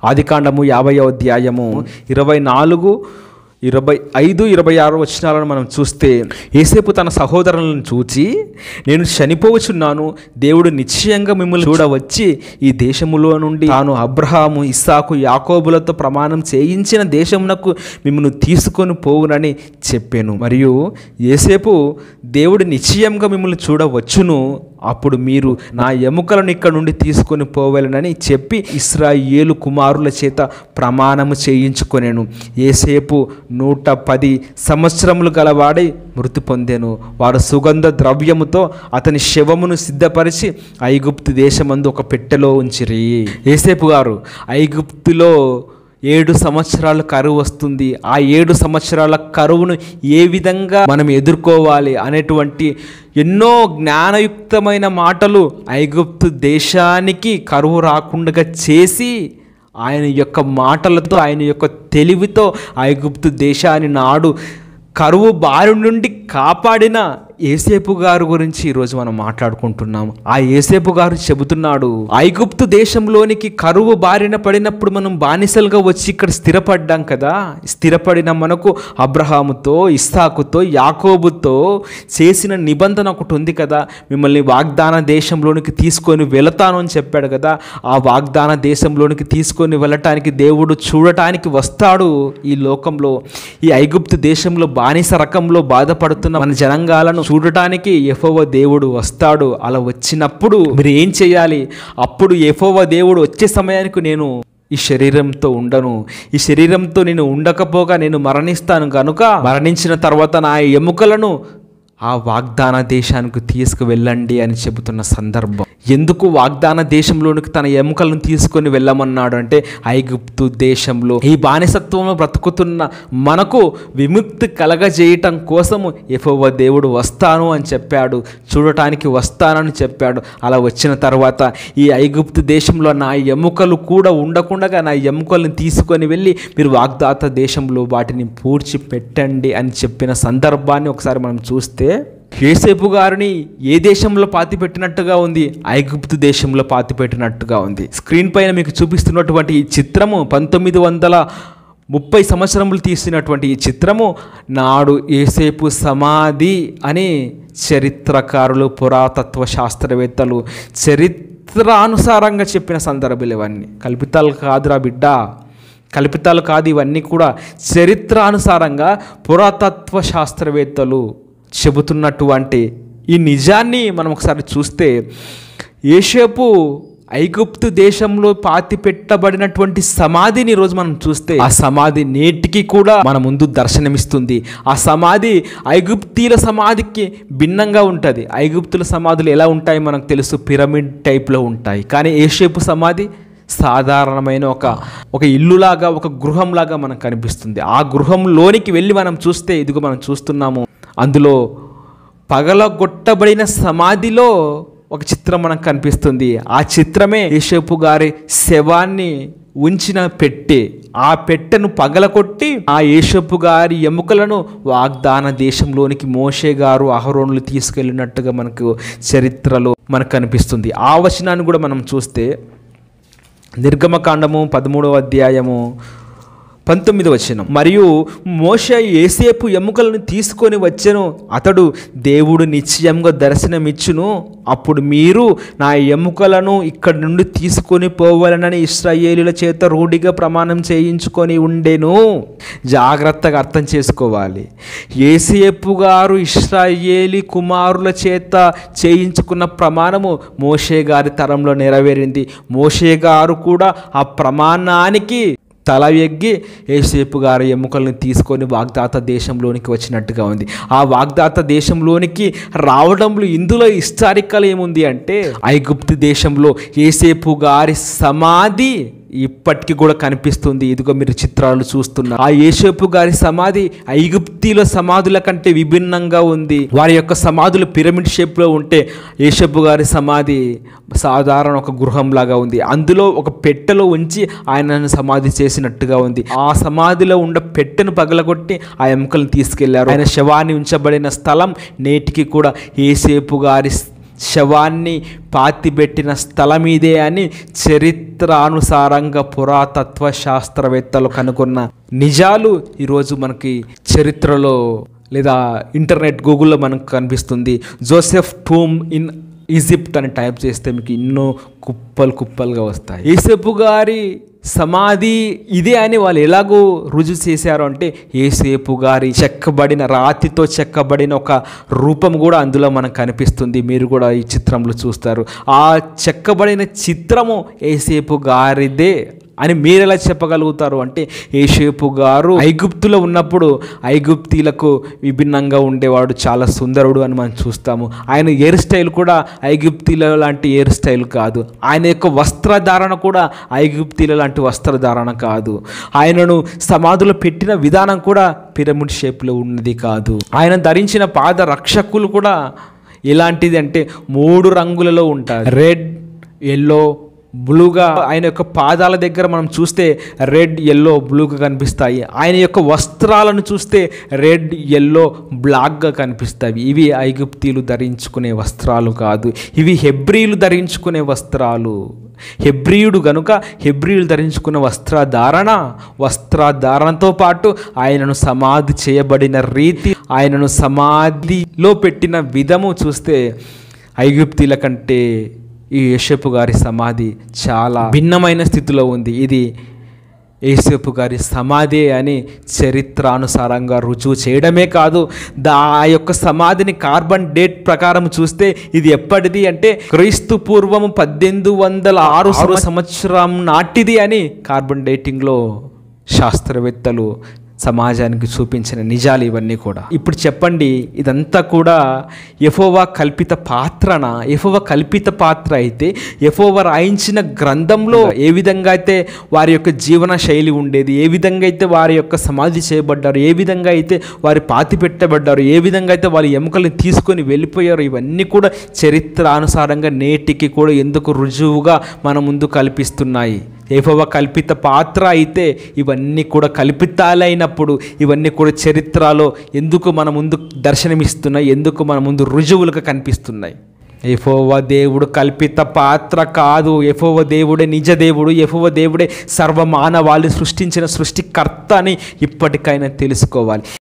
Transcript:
ఆదికాండము యాభై అధ్యాయము ఇరవై నాలుగు ఇరవై ఐదు ఇరవై ఆరు వచనాలను మనం చూస్తే ఏసేపు తన సహోదరులను చూచి నేను చనిపోవచున్నాను దేవుడు నిశ్చయంగా మిమ్మల్ని చూడవచ్చి ఈ దేశములో నుండి తాను అబ్రహాము ఇస్సాకు యాకోబులతో ప్రమాణం చేయించిన దేశమునకు మిమ్మల్ని తీసుకొని పోవునని చెప్పాను మరియు ఏసేపు దేవుడు నిశ్చయంగా మిమ్మల్ని చూడవచ్చును అప్పుడు మీరు నా ఎముకలను ఇక్కడ నుండి తీసుకొని పోవాలనని చెప్పి ఇస్రాయేలు కుమారుల చేత ప్రమాణము చేయించుకొనేను ఏసేపు నూట పది సంవత్సరములు గలవాడై మృతి పొందెను వారు సుగంధ ద్రవ్యముతో అతని శవమును సిద్ధపరిచి ఐగుప్తు దేశమందు ఒక పెట్టెలో ఉంచిరి ఏసేపు గారు ఐగుప్తులో ఏడు సంవత్సరాల కరువు వస్తుంది ఆ ఏడు సంవత్సరాల కరువును ఏ విధంగా మనం ఎదుర్కోవాలి అనేటువంటి ఎన్నో జ్ఞానయుక్తమైన మాటలు ఐగుప్తు దేశానికి కరువు రాకుండా చేసి ఆయన యొక్క మాటలతో ఆయన యొక్క తెలివితో ఐగుప్తు దేశాన్ని నాడు కరువు బారి నుండి కాపాడిన ఏసేపు గారు గురించి ఈరోజు మనం మాట్లాడుకుంటున్నాం ఆ ఏసేపు గారు చెబుతున్నాడు ఐగుప్తు దేశంలోనికి కరువు బారిన పడినప్పుడు మనం బానిసలుగా వచ్చి ఇక్కడ స్థిరపడ్డాం కదా స్థిరపడిన మనకు అబ్రహాముతో ఇస్సాకుతో యాకోబుతో చేసిన నిబంధన ఒకటి ఉంది కదా మిమ్మల్ని వాగ్దాన దేశంలోనికి తీసుకొని వెళతాను అని చెప్పాడు కదా ఆ వాగ్దాన దేశంలోనికి తీసుకొని వెళ్ళటానికి దేవుడు చూడటానికి వస్తాడు ఈ లోకంలో ఈ ఐగుప్తు దేశంలో బానిస రకంలో బాధపడుతున్న మన జనాంగాలను చూడటానికి ఎఫోవ దేవుడు వస్తాడు అలా వచ్చినప్పుడు మీరు ఏం చేయాలి అప్పుడు ఎఫోవ దేవుడు వచ్చే సమయానికి నేను ఈ శరీరంతో ఉండను ఈ శరీరంతో నేను ఉండకపోగా నేను మరణిస్తాను కనుక మరణించిన తర్వాత నా ఎముకలను ఆ వాగ్దాన దేశానికి తీసుకువెళ్ళండి అని చెబుతున్న సందర్భం ఎందుకు వాగ్దాన దేశంలోనికి తన ఎముకలను తీసుకొని వెళ్ళమన్నాడు అంటే ఐగుప్తు దేశంలో ఈ బానిసత్వంలో బ్రతుకుతున్న మనకు విముక్తి కలగజేయటం కోసము ఎఫోవ దేవుడు వస్తాను అని చెప్పాడు చూడటానికి వస్తానని చెప్పాడు అలా వచ్చిన తర్వాత ఈ ఐగుప్తు దేశంలో నా ఎముకలు కూడా ఉండకుండా నా ఎముకలను తీసుకొని వెళ్ళి మీరు వాగ్దాత దేశంలో వాటిని పూడ్చి పెట్టండి అని చెప్పిన సందర్భాన్ని ఒకసారి మనం చూస్తే యేసేపు గారిని ఏ దేశంలో పాతి పెట్టినట్టుగా ఉంది ఐగుప్తు దేశంలో పాతి పెట్టినట్టుగా ఉంది స్క్రీన్ పైన మీకు చూపిస్తున్నటువంటి ఈ చిత్రము పంతొమ్మిది వందల ముప్పై సంవత్సరములు తీసినటువంటి ఈ చిత్రము నాడు ఏసేపు సమాధి అని చరిత్రకారులు పురాతత్వ శాస్త్రవేత్తలు చరిత్రానుసారంగా చెప్పిన సందర్భాలు ఇవన్నీ కల్పితాలు కాదురా బిడ్డ కల్పితాలు కాదు ఇవన్నీ కూడా చరిత్రానుసారంగా పురాతత్వ శాస్త్రవేత్తలు చెబుతున్నటువంటి ఈ నిజాన్ని మనం ఒకసారి చూస్తే ఏషేపు ఐగుప్తు దేశంలో పాతి పెట్టబడినటువంటి సమాధిని ఈరోజు మనం చూస్తే ఆ సమాధి నేటికి కూడా మన ముందు దర్శనమిస్తుంది ఆ సమాధి ఐగుప్తీల సమాధికి భిన్నంగా ఉంటుంది ఐగుప్తుల సమాధులు ఎలా ఉంటాయి మనకు తెలుసు పిరమిడ్ టైప్లో ఉంటాయి కానీ ఏషేపు సమాధి సాధారణమైన ఒక ఒక ఇల్లులాగా ఒక గృహంలాగా మనకు కనిపిస్తుంది ఆ గృహంలోనికి వెళ్ళి మనం చూస్తే ఇదిగో మనం చూస్తున్నాము అందులో పగలగొట్టబడిన సమాధిలో ఒక చిత్రం మనకు కనిపిస్తుంది ఆ చిత్రమే యేషపు గారి శవాన్ని ఉంచిన పెట్టె ఆ పెట్టెను పగలకొట్టి ఆ యేషపు గారి ఎముకలను వాగ్దాన దేశంలోనికి మోషే గారు అహరోనులు తీసుకెళ్ళినట్టుగా మనకు చరిత్రలో మనకు కనిపిస్తుంది ఆ వచనాన్ని కూడా మనం చూస్తే నిర్గమకాండము పదమూడవ అధ్యాయము పంతొమ్మిది వచనం మరియు మోష ఏసేపు ఎముకలను తీసుకొని వచ్చెను అతడు దేవుడు నిశ్చయంగా దర్శనమిచ్చును అప్పుడు మీరు నా ఎముకలను ఇక్కడి నుండి తీసుకొని పోవాలనని ఇస్రాయేలుల చేత రూఢిగా ప్రమాణం చేయించుకొని ఉండెను జాగ్రత్తగా అర్థం చేసుకోవాలి ఏసేపు గారు ఇస్రాయేలీ కుమారుల చేత చేయించుకున్న ప్రమాణము మోషే గారి తరంలో నెరవేరింది మోషే గారు కూడా ఆ ప్రమాణానికి తల ఎగ్గి ఏసేపు గారి ఎముకల్ని తీసుకొని వాగ్దాత దేశంలోనికి వచ్చినట్టుగా ఉంది ఆ వాగ్దాత దేశంలోనికి రావడంలో ఇందులో హిస్టారికల్ ఏముంది అంటే ఐగుప్తు దేశంలో ఏసేపు గారి సమాధి ఇప్పటికీ కూడా కనిపిస్తుంది ఇదిగో మీరు చిత్రాలు చూస్తున్నారు ఆ యేసేపు గారి సమాధి ఐగుప్తీల సమాధుల కంటే విభిన్నంగా ఉంది వారి యొక్క సమాధులు పిరమిడ్ షేప్లో ఉంటే యేసేపు గారి సమాధి సాధారణ ఒక గృహంలాగా ఉంది అందులో ఒక పెట్టెలో ఉంచి ఆయనను సమాధి చేసినట్టుగా ఉంది ఆ సమాధిలో ఉన్న పెట్టెను పగలగొట్టి ఆ ఎముకలను తీసుకెళ్లారు ఆయన శవాన్ని ఉంచబడిన స్థలం నేటికి కూడా ఏసేపు గారి శవాన్ని పాతిపెట్టిన స్థలం ఇదే అని చరిత్రానుసారంగా పురాతత్వ శాస్త్రవేత్తలు కనుగొన్న నిజాలు ఈరోజు మనకి చరిత్రలో లేదా ఇంటర్నెట్ గూగుల్లో మనకు కనిపిస్తుంది జోసెఫ్ టూమ్ ఇన్ ఈజిప్ట్ అని టైప్ చేస్తే మీకు ఎన్నో కుప్పలు కుప్పలుగా వస్తాయి ఏసేపు గారి సమాధి ఇదే అని వాళ్ళు ఎలాగో రుజువు చేశారు అంటే ఏసేపు గారి చెక్కబడిన రాతితో చెక్కబడిన ఒక రూపం కూడా అందులో మనకు కనిపిస్తుంది మీరు కూడా ఈ చిత్రంలో చూస్తారు ఆ చెక్కబడిన చిత్రము ఏసేపు గారిదే అని మీరు ఎలా చెప్పగలుగుతారు అంటే ఏషేపు గారు ఐగుప్తులో ఉన్నప్పుడు ఐగుప్తీలకు విభిన్నంగా ఉండేవాడు చాలా సుందరుడు అని మనం చూస్తాము ఆయన హెయిర్ స్టైల్ కూడా ఐగుప్తీల లాంటి హెయిర్ స్టైల్ కాదు ఆయన యొక్క వస్త్రధారణ కూడా ఐగుప్తీల లాంటి వస్త్రధారణ కాదు ఆయనను సమాధులు పెట్టిన విధానం కూడా పిరమిడ్ షేప్లో ఉన్నది కాదు ఆయన ధరించిన పాద రక్షకులు కూడా ఎలాంటిది అంటే మూడు రంగులలో ఉంటారు రెడ్ ఎల్లో బ్లూగా ఆయన యొక్క పాదాల దగ్గర మనం చూస్తే రెడ్ ఎల్లో బ్లూగా కనిపిస్తాయి ఆయన యొక్క వస్త్రాలను చూస్తే రెడ్ ఎల్లో బ్లాక్గా కనిపిస్తాయి ఇవి ఐగుప్తీలు ధరించుకునే వస్త్రాలు కాదు ఇవి హెబ్రీలు ధరించుకునే వస్త్రాలు హెబ్రియుడు గనుక హెబ్రియులు ధరించుకున్న వస్త్రధారణ వస్త్రధారణతో పాటు ఆయనను సమాధి చేయబడిన రీతి ఆయనను సమాధిలో పెట్టిన విధము చూస్తే ఐగుప్తీల కంటే ఈ యేషపు గారి సమాధి చాలా భిన్నమైన స్థితిలో ఉంది ఇది యేసేపు గారి సమాధి అని చరిత్రానుసారంగా రుజువు చేయడమే కాదు దా ఆ యొక్క సమాధిని కార్బన్ డేట్ ప్రకారం చూస్తే ఇది ఎప్పటిది అంటే క్రీస్తు పూర్వము పద్దెనిమిది వందల ఆరు సంవత్సరం నాటిది అని కార్బన్ డేటింగ్లో శాస్త్రవేత్తలు సమాజానికి చూపించిన నిజాలు ఇవన్నీ కూడా ఇప్పుడు చెప్పండి ఇదంతా కూడా ఎఫోవా కల్పిత పాత్రన ఎఫోవా కల్పిత పాత్ర అయితే ఎఫోవా రాయించిన గ్రంథంలో ఏ విధంగా అయితే వారి యొక్క జీవన శైలి ఉండేది ఏ విధంగా అయితే వారి యొక్క సమాధి చేయబడ్డారు ఏ విధంగా అయితే వారి పాతి పెట్టబడ్డారు ఏ విధంగా అయితే వాళ్ళ ఎముకల్ని తీసుకొని వెళ్ళిపోయారు ఇవన్నీ కూడా చరిత్ర అనుసారంగా నేటికి కూడా ఎందుకు రుజువుగా మన ముందు కల్పిస్తున్నాయి ఏవవ కల్పిత పాత్ర అయితే ఇవన్నీ కూడా కల్పితాలైనప్పుడు ఇవన్నీ కూడా చరిత్రలో ఎందుకు మన ముందు దర్శనమిస్తున్నాయి ఎందుకు మన ముందు రుజువులుగా కనిపిస్తున్నాయి ఎఫోవ దేవుడు కల్పిత పాత్ర కాదు ఎఫోవ దేవుడే నిజ దేవుడు ఎఫోవ దేవుడే సర్వమానవాళి సృష్టించిన సృష్టికర్త అని ఇప్పటికైనా తెలుసుకోవాలి